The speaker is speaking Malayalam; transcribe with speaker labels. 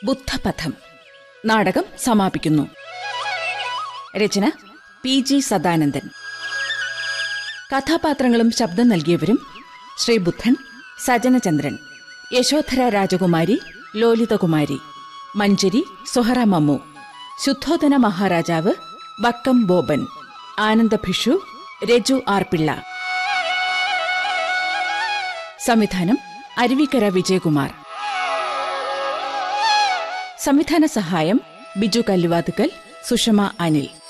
Speaker 1: ബുദ്ധപഥം നാടകം സമാപിക്കുന്നു രചന പി ജി സദാനന്ദൻ കഥാപാത്രങ്ങളും ശബ്ദം നൽകിയവരും ശ്രീ ബുദ്ധൻ സജനചന്ദ്രൻ യശോധര രാജകുമാരി ലോലിതകുമാരി മഞ്ചരി സുഹറ മമ്മു ശുദ്ധോധന മഹാരാജാവ് വക്കം ബോബൻ ആനന്ദഭിഷു രജു ആർ പിള്ള സംവിധാനം അരുവിക്കര വിജയകുമാർ സംവിധാന സഹായം ബിജു കല്ലുവാതുക്കൽ സുഷമ അനിൽ